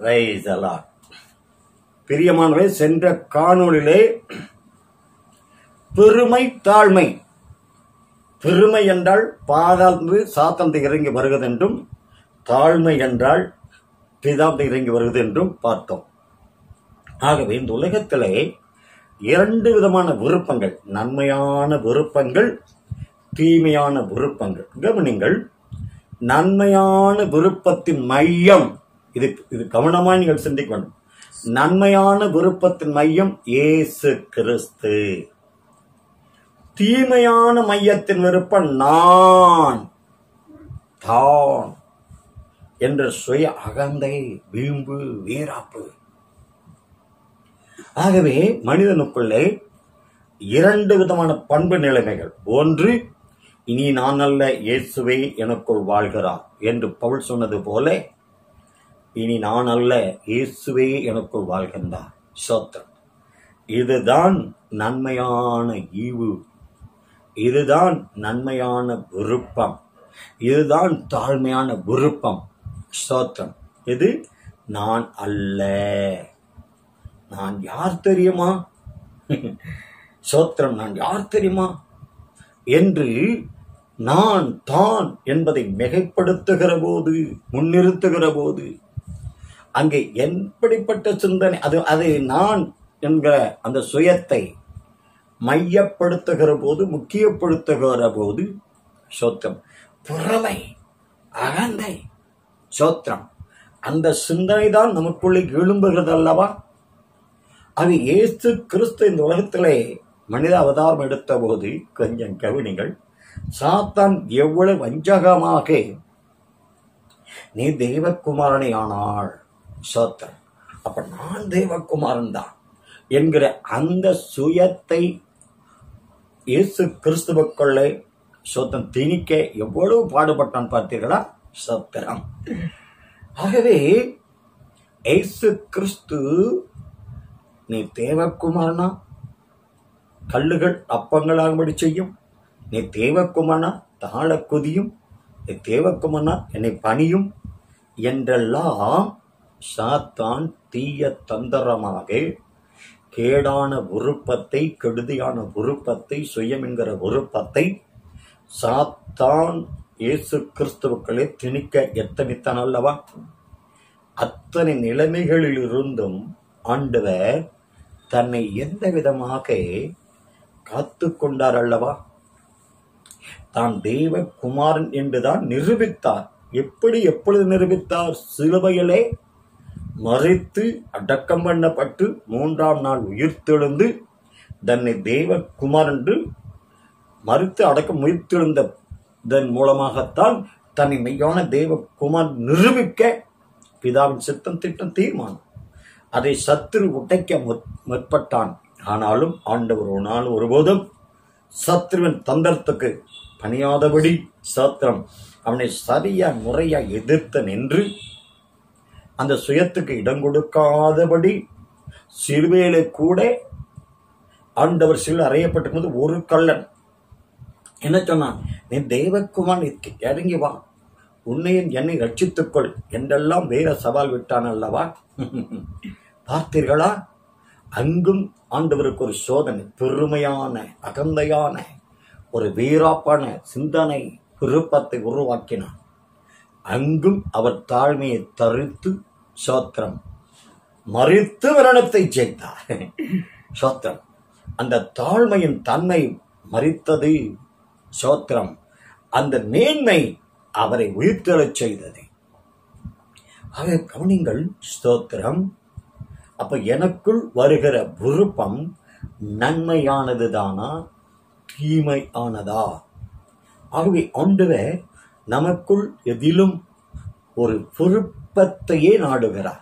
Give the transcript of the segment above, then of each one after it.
Praise the Lord. பிரியமானவே சென்ற காணொளியிலே பெருமை தாழ்மை பெருமை என்றால் பாதாந்து சாத்தந்து இறங்கி வருகிறது என்றும் தாழ்மை என்றால் பிதாந்து இறங்கி வருகிறது என்றும் பார்த்தோம் ஆகவே இந்த உலகத்திலே இரண்டு விதமான விருப்பங்கள் நன்மையான விருப்பங்கள் தீமையான விருப்பங்கள் கவனிங்கள் நன்மையான விருப்பத்தின் மையம் இது இது கவனமாக நீங்கள் சிந்திக்க வேண்டும் நன்மையான விருப்பத்தின் மையம் இயேசு கிறிஸ்து தீமையான மையத்தின் விருப்பம் நான் தான் என்ற சுய அகந்தை வீம்பு வீராப்பு ஆகவே மனிதனுக்குள்ளே இரண்டு விதமான பண்பு நிலைமைகள் ஒன்று இனி நான் அல்ல இயேசுவே எனக்குள் வாழ்கிறார் என்று பவுல் சொன்னது போல இனி நான் அல்ல இயேசுவே எனக்குள் வாழ்கின்றார் சோத்திரம் இதுதான் நன்மையான ஈவு இதுதான் நன்மையான விருப்பம் இதுதான் தாழ்மையான விருப்பம் ஸ்தோத்திரம் இது நான் அல்ல நான் யார் தெரியுமா சோத்திரம் நான் யார் தெரியுமா என்று நான் தான் என்பதை மிகைப்படுத்துகிற போது முன்னிறுத்துகிற போது அங்கே எப்படிப்பட்ட சிந்தனை அது அது நான் என்கிற அந்த சுயத்தை மையப்படுத்துகிற போது முக்கியப்படுத்துகிற போது சோத்திரம் புறமை அகந்தை சோத்திரம் அந்த சிந்தனை தான் நமக்குள்ளே எழும்புகிறது அல்லவா அது இயேசு கிறிஸ்து இந்த உலகத்திலே மனித அவதாரம் எடுத்த போது கொஞ்சம் கவனிங்கள் சாத்தான் எவ்வளவு வஞ்சகமாக நீ தெய்வக்குமாரனை ஆனாள் சோத்திரம் அப்ப நான் தெய்வக்குமாரன் தான் என்கிற அந்த சுயத்தை இயேசு கிறிஸ்துவுக்குள்ளே சோத்தம் திணிக்க எவ்வளவு பாடுபட்டான் பார்த்தீர்களா சத்திரம் ஆகவே இயேசு கிறிஸ்து நீ தேவக்குமாரனா கல்லுகள் அப்பங்களாகும்படி செய்யும் நீ தேவக்குமாரனா தாழ குதியும் நீ தேவக்குமாரனா என்னை பணியும் என்றெல்லாம் சாத்தான் தீய தந்திரமாக கேடான விருப்பத்தை கெடுதியான விருப்பத்தை சுயம் என்கிற விருப்பத்தை சாத்தான் இயேசு கிறிஸ்துவுக்களே திணிக்க எத்தனித்தான் அல்லவா அத்தனை நிலைமைகளில் இருந்தும் ஆண்டவர் தன்னை எந்த விதமாக காத்து கொண்டார் அல்லவா தான் தேவ குமாரன் என்றுதான் நிரூபித்தார் எப்படி எப்பொழுது நிரூபித்தார் சிலுவையிலே மறைத்து அடக்கம் பண்ணப்பட்டு மூன்றாம் நாள் உயிர்த்தெழுந்து தன்னை தேவ குமார் என்று மறுத்து அடக்கம் உயிர்த்தெழுந்ததன் மூலமாகத்தான் தன்னை மெய்யான தேவ குமார் நிரூபிக்க பிதாவின் சித்தம் திட்டம் தீர்மானம் அதை சத்துரு உடைக்க முற்- முற்பட்டான் ஆனாலும் ஆண்டவர் ஒரு நாள் ஒருபோதும் சத்ருவின் தந்திரத்துக்கு பணியாதபடி சாத்திரம் அவனை சரியா முறையா எதிர்த்து நின்று அந்த சுயத்துக்கு இடம் கொடுக்காதபடி சிலுவையிலே கூட ஆண்டவர் சில அறையப்பட்டிருக்கும்போது ஒரு கள்ளன் என்ன சொன்னான் நீ தேவக்குமார் நீ இறங்கி வா உன்னையும் என்னை ரட்சித்துக்கொள் என்றெல்லாம் வேற சவால் விட்டான் அல்லவா பார்த்தீர்களா அங்கும் ஆண்டவருக்கு ஒரு சோதனை பெருமையான அகந்தையான ஒரு வீராப்பான சிந்தனை விருப்பத்தை உருவாக்கினான் அங்கும் அவர் தாழ்மையை தரித்து சோத்திரம் மறித்து மரணத்தை ஜெயித்தார் சோத்திரம் அந்த தாழ்மையின் தன்மை மறித்தது சோத்திரம் அந்த மேன்மை அவரை உயிர்த்தெழச் செய்தது ஆக கவனிங்கள் ஸ்தோத்திரம் அப்ப எனக்குள் வருகிற விருப்பம் நன்மையானது தானா தீமை ஆனதா ஆகவே ஆண்டவர் நமக்குள் எதிலும் ஒரு விருப்பத்தையே நாடுகிறார்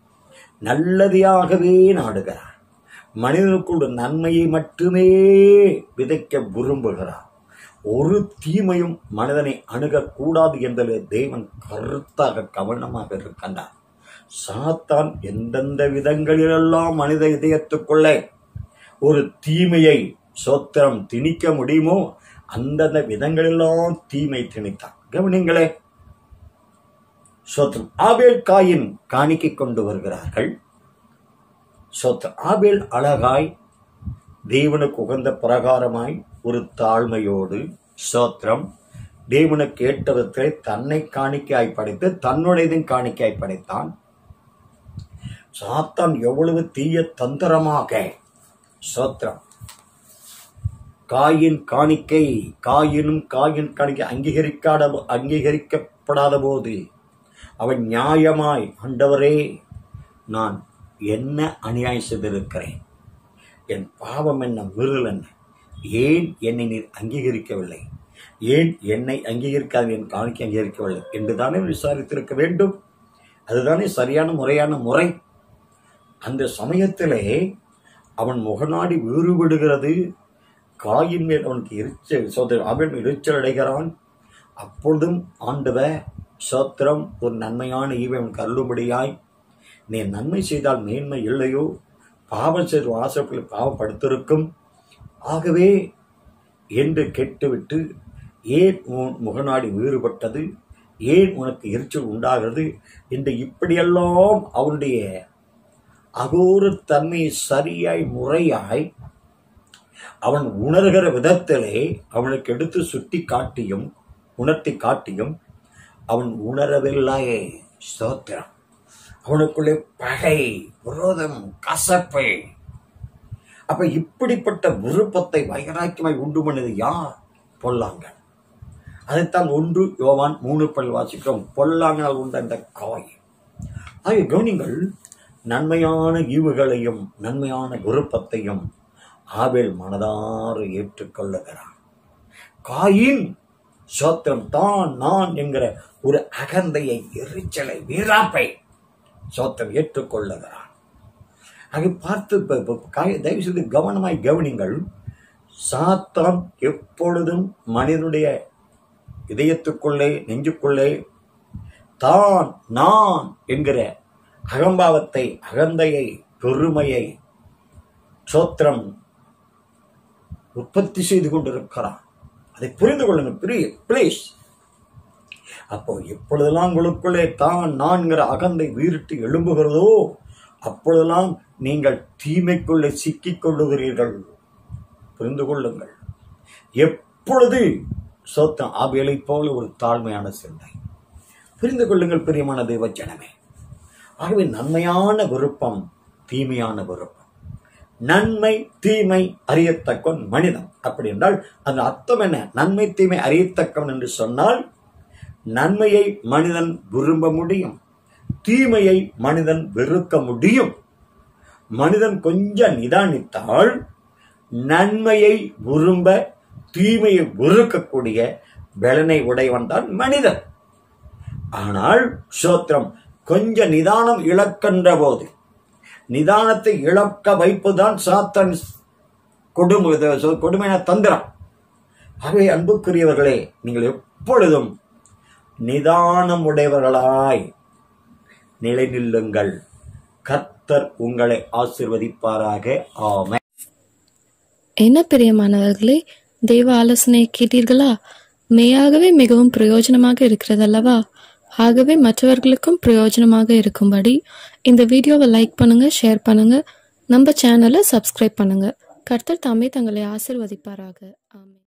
நல்லதையாகவே நாடுகிறார் மனிதனுக்குள் நன்மையை மட்டுமே விதைக்க விரும்புகிறார் ஒரு தீமையும் மனிதனை அணுகக்கூடாது என்பதில் தேவன் கருத்தாக கவனமாக இருக்கின்றார் சாத்தான் எந்தெந்த விதங்களிலெல்லாம் மனித இதயத்துக்குள்ளே ஒரு தீமையை சோத்திரம் திணிக்க முடியுமோ அந்தந்த விதங்களெல்லாம் தீமை திணித்தான் கவனிங்களே சோத்திரம் ஆபேல் காயின் காணிக்கை கொண்டு வருகிறார்கள் சோத்திரம் ஆபேல் அழகாய் தேவனுக்கு உகந்த பிரகாரமாய் ஒரு தாழ்மையோடு சோத்திரம் தேவனுக்கு ஏற்ற விதத்திலே தன்னை காணிக்கையாய் படைத்து தன்னுடையதும் காணிக்கையாய் படைத்தான் சாத்தான் எவ்வளவு தீய தந்திரமாக சோத்திரம் காயின் காணிக்கை காயினும் காயின் காணிக்கை அங்கீகரிக்காத அங்கீகரிக்கப்படாத போது அவன் நியாயமாய் ஆண்டவரே நான் என்ன அநியாயம் செய்திருக்கிறேன் என் பாவம் என்ன விரல் என்ன ஏன் என்னை நீர் அங்கீகரிக்கவில்லை ஏன் என்னை அங்கீகரிக்காது என் காணிக்கை அங்கீகரிக்கவில்லை என்றுதானே விசாரித்திருக்க வேண்டும் அதுதானே சரியான முறையான முறை அந்த சமயத்திலே அவன் முகநாடி வேறுபடுகிறது காயின் மேல் அவனுக்கு எரிச்சல் சோதரன் அவன் எரிச்சல் அடைகிறான் அப்பொழுதும் ஆண்டவர் சோத்திரம் ஒரு நன்மையான ஈவை அவன் கருளும்படியாய் நீ நன்மை செய்தால் மேன்மை இல்லையோ பாவம் செய்து வாசப்பில் பாவப்படுத்திருக்கும் ஆகவே என்று கேட்டுவிட்டு ஏன் உன் முகநாடி வேறுபட்டது ஏன் உனக்கு எரிச்சல் உண்டாகிறது என்று இப்படியெல்லாம் அவனுடைய அகோர தன்மையை சரியாய் முறையாய் அவன் உணர்கிற விதத்திலே அவனுக்கு எடுத்து சுட்டி காட்டியும் உணர்த்தி காட்டியும் அவன் உணரவில்லை ஸ்தோத்திரம் அவனுக்குள்ளே பகை விரோதம் கசப்பு அப்ப இப்படிப்பட்ட விருப்பத்தை வைராக்கியமாய் உண்டு பண்ணது யார் பொல்லாங்க அதைத்தான் ஒன்று யோவான் மூணு பல் வாசிக்கிறோம் பொல்லாங்கனால் உண்ட அந்த காய் ஆகிய கவனிங்கள் நன்மையான ஈவுகளையும் நன்மையான விருப்பத்தையும் ஆபேல் மனதார ஏற்றுக்கொள்ளுகிறான் காயின் சோத்திரம் தான் நான் என்கிற ஒரு அகந்தையை எரிச்சலை வீராப்பை சோத்திரம் ஏற்றுக்கொள்ளுகிறான் ஆக பார்த்து இப்ப- இப்ப காய்- தயவு செய்து கவனமாய் கவனிங்கள் சாத்தான் எப்பொழுதும் மனிதனுடைய இதயத்துக்குள்ளே நெஞ்சுக்குள்ளே தான் நான் என்கிற அகம்பாவத்தை அகந்தையை பெருமையை சோத்திரம் உற்பத்தி செய்து கொண்டிருக்கிறான் அதை புரிந்து கொள்ளுங்கள் பிரிய பிளீஸ் அப்போ எப்பொழுதெல்லாம் உங்களுக்குள்ளே தான் நான்கிற அகந்தை வீரிட்டு எழும்புகிறதோ அப்பொழுதெல்லாம் நீங்கள் தீமைக்குள்ளே சிக்கிக் கொள்ளுகிறீர்கள் புரிந்து கொள்ளுங்கள் எப்பொழுது சோத்தம் ஆபியலை போல ஒரு தாழ்மையான சிந்தை புரிந்து கொள்ளுங்கள் பிரியமான தெய்வ ஜனமே ஆகவே நன்மையான விருப்பம் தீமையான விருப்பம் நன்மை தீமை அறியத்தக்கவன் மனிதன் அப்படி என்றால் அந்த அர்த்தம் என்ன நன்மை தீமை அறியத்தக்கவன் என்று சொன்னால் நன்மையை மனிதன் விரும்ப முடியும் தீமையை மனிதன் வெறுக்க முடியும் மனிதன் கொஞ்சம் நிதானித்தால் நன்மையை விரும்ப தீமையை வெறுக்கக்கூடிய பலனை உடையவன் தான் மனிதன் ஆனால் சோத்திரம் கொஞ்ச நிதானம் இழக்கின்ற போது நிதானத்தை இழக்க வைப்புதான் சாத்தன் கொடுமை இது கொடுமையான தந்திரம் ஆகவே அன்புக்குரியவர்களே நீங்கள் எப்பொழுதும் நிதானம் உடையவர்களாய் நிலை நில்லுங்கள் கர்த்தர் உங்களை ஆசிர்வதிப்பாராக ஆமென் என்ன பிரியமானவர்களே தெய்வ ஆலோசனை கேட்டீர்களா மெய்யாகவே மிகவும் பிரயோஜனமாக இருக்கிறதல்லவா ஆகவே மற்றவர்களுக்கும் பிரயோஜனமாக இருக்கும்படி இந்த வீடியோவை லைக் பண்ணுங்க ஷேர் பண்ணுங்க நம்ம சேனலை சப்ஸ்கிரைப் பண்ணுங்க கர்த்தர் தாமே தங்களை ஆசிர்வதிப்பாராக ஆமென்